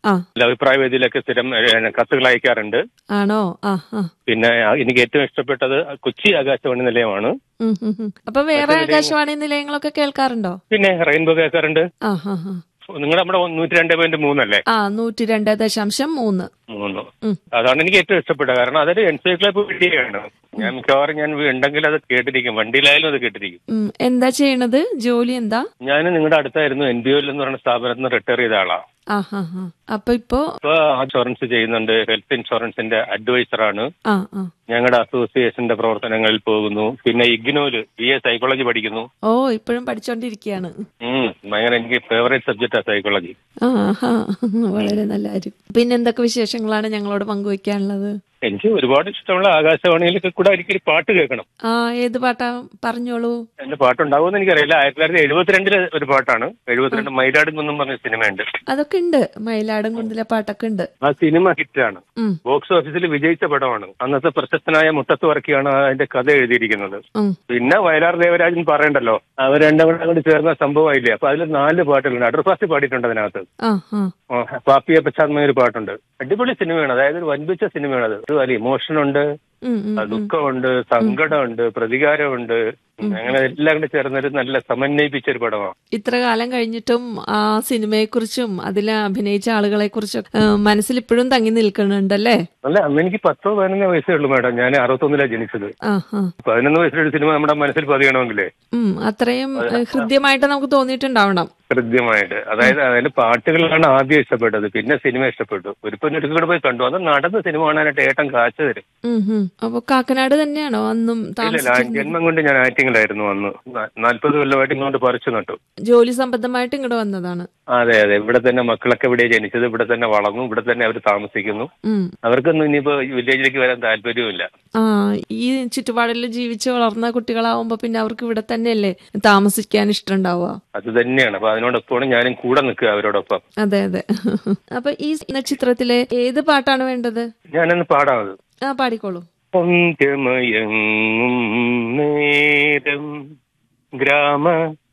ആ അഭിപ്രായ വേദിയിലൊക്കെ സ്ഥിരം ഏ, കത്തുകൾ അയക്കാറുണ്ട് ആണോ ആ ആ പിന്നെ ആ, എനിക്ക് ഏറ്റവും ഇഷ്ടപ്പെട്ടത് കൊച്ചി ആകാശവാണി നിലയമാണ് ഉം, ഉം, ഉം. അപ്പൊ വേറെ ആകാശവാണി നിലയങ്ങളൊക്കെ കേൾക്കാറുണ്ടോ പിന്നെ റെയിൻബോ കേൾക്കാറുണ്ട് ആ ഹാ ഹാ നിങ്ങളുടെ നമ്മുടെ നൂറ്റി രണ്ട് പോയിന്റ് മൂന്നല്ലേ ആ നൂറ്റി രണ്ട് ദശാംശം മൂന്ന് മൂന്ന് ഉം. അതാണ് എനിക്ക് ഏറ്റവും ഇഷ്ടപ്പെട്ടത് കാരണം അതൊരു എൻസൈക്ലോപീഡിയയാണ് ഞാൻ മിക്കവാറും ഞാൻ ഉണ്ടെങ്കിൽ അത് കേട്ടിരിക്കും വണ്ടിയിലായാലും അത് കേട്ടിരിക്കും ഉം. എന്താ ചെയ്യണത് ജോലി എന്താ ഞാൻ നിങ്ങളുടെ അടുത്തായിരുന്നു എൻ ബി ഒ എന്ന് പറയുന്ന സ്ഥാപനത്തിൽ നിന്ന് റിട്ടയർ ചെയ്ത ആളാ ആ ഹാ ഹാ അപ്പൊ ഇപ്പോ ഇപ്പൊ ഇൻഷുറൻസ് ചെയ്യുന്നുണ്ട് ഹെൽത്ത് ഇൻഷുറൻസിന്റെ അഡ്വൈസറാണ് ആ ആ ഞങ്ങളുടെ അസോസിയേഷന്റെ പ്രവർത്തനങ്ങളിൽ പോകുന്നു പിന്നെ ഇഗ്നോല് ബി എ സൈക്കോളജി പഠിക്കുന്നു ഓ ഇപ്പോഴും പഠിച്ചോണ്ടിരിക്കുകയാണ് ഉം, ഭയങ്കര എനിക്ക് ഫേവറേറ്റ് സബ്ജക്റ്റാ സൈക്കോളജി ആ ഹാ വളരെ നല്ല കാര്യം പിന്നെ എന്തൊക്കെ വിശേഷങ്ങളാണ് ഞങ്ങളോട് പങ്കുവയ്ക്കാനുള്ളത് എനിക്ക് ഒരുപാട് ഇഷ്ടമുള്ള ആകാശവാണിയിലൊക്കെ കൂടെ ഒരിക്കലും പാട്ട് കേൾക്കണം ആ ഏത് പാട്ടാ പറഞ്ഞോളൂ എന്റെ പാട്ടുണ്ടാവുമെന്ന് എനിക്കറിയില്ല ആയിരത്തി തൊള്ളായിരത്തി എഴുപത്തിരണ്ടിലെ ഒരു പാട്ടാണ് എഴുപത്തിരണ്ട് മൈലാടും കുന്നും പറഞ്ഞ സിനിമയുണ്ട് അതൊക്കെ ഉണ്ട് മയിലാടും കുന്നിലെ പാട്ടൊക്കെ ഉണ്ട് ആ സിനിമ ഹിറ്റാണ് ഉം ബോക്സ് ഓഫീസിൽ വിജയിച്ച പടമാണ് അന്നത്തെ പ്രശസ്തനായ മുട്ടത്ത് വർക്കിയാണ് അതിന്റെ കഥ എഴുതിയിരിക്കുന്നത് ഉം പിന്നെ വയലാർ ദേവരാജൻ പറയണ്ടല്ലോ അവർ രണ്ടും കൂടെ കൂടി ചേർന്ന സംഭവമായില്ലേ അപ്പൊ അതിൽ നാല് പാട്ടുകളുണ്ട് അടർഫാസ്റ്റ് പാടിയിട്ടുണ്ട് അതിനകത്ത് ആ ആ ആ, പാപ്പിയ പശ്ചാത്തലമായ ഒരു പാട്ടുണ്ട് അടിപൊളി സിനിമയാണ് അതായത് ഒരു വൻപിച്ച സിനിമയാണ് അത് ഒരു വലിയ ഇമോഷൻ ഉണ്ട് ഉം ഉം ആ, ദുഃഖമുണ്ട് സങ്കടമുണ്ട് പ്രതികാരമുണ്ട് അങ്ങനെ എല്ലാം കൂടെ ചേർന്നൊരു നല്ല സമന്വയിപ്പിച്ച ഒരു പടമാണ് ഇത്ര കാലം കഴിഞ്ഞിട്ടും ആ സിനിമയെക്കുറിച്ചും അതിൽ അഭിനയിച്ച ആളുകളെ കുറിച്ചും മനസ്സിൽ ഇപ്പോഴും തങ്ങി നിൽക്കുന്നുണ്ടല്ലേ അല്ല അന്ന് എനിക്ക് പത്തോ പതിനൊന്നോ വയസ്സേ ഉള്ളൂ മാഡം ഞാൻ അറുപത്തൊന്നിലാണ് ജനിച്ചത് ആ ആ പതിനൊന്ന് വയസ്സിലൊരു സിനിമ നമ്മുടെ മനസ്സിൽ പതിയണമെങ്കിലേ ഉം അത്രയും ഏ, ഹൃദ്യമായിട്ട് നമുക്ക് തോന്നിയിട്ടുണ്ടാവണം കൃത്യമായിട്ട് അതായത് അതിൽ പാട്ടുകളാണ് ആദ്യം ഇഷ്ടപ്പെട്ടത് പിന്നെ സിനിമ ഇഷ്ടപ്പെട്ടു ഒരു പെണ്ണൊരുക്കും കൂടെ പോയി കണ്ടു അത് നടന്ന സിനിമ കാണാനായിട്ട് ഏട്ടൻ കാച്ചു തരും ഉം ഉം അപ്പൊ കാക്കനാട് തന്നെയാണോ അന്നും ഇല്ല ഇല്ല, ആ താമസിച്ചിരുന്നത് ജന്മം കൊണ്ട് ഞാൻ ആറ്റിങ്ങിലായിരുന്നു അന്ന് നാൽപ്പത് കൊല്ലമായിട്ട് ഇങ്ങോട്ട് പറിച്ചു നട്ടു ജോലി സംബന്ധമായിട്ട് ഇങ്ങോട്ട് വന്നതാണ് അതെ അതെ ഇവിടെ തന്നെ മക്കളൊക്കെ ഇവിടെ ജനിച്ചത് ഇവിടെ തന്നെ വളർന്നു ഇവിടെ തന്നെ അവർ താമസിക്കുന്നു ഉം അവർക്കൊന്നും ഇനിയിപ്പോ വില്ലേജിലേക്ക് വരാൻ താല്പര്യവുമില്ല ആ ഈ ചുറ്റുപാടിൽ ജീവിച്ച് വളർന്ന കുട്ടികളാവുമ്പോ പിന്നെ അവർക്ക് ഇവിടെ തന്നെയല്ലേ താമസിക്കാൻ ഇഷ്ടമുണ്ടാവുക അത് തന്നെയാണ് അപ്പൊ അതിനോടൊപ്പമാണ് ഞാനും കൂടെ നിൽക്കുക അവരോടൊപ്പം അതെ അതെ അപ്പൊ ഈ ചിത്രത്തിലെ ഏത് പാട്ടാണ് വേണ്ടത് ഞാനൊന്ന് പാടാമത് ആ പാടിക്കോളൂ പൊന്റമയങ്ങും നേരം ഗ്രാമ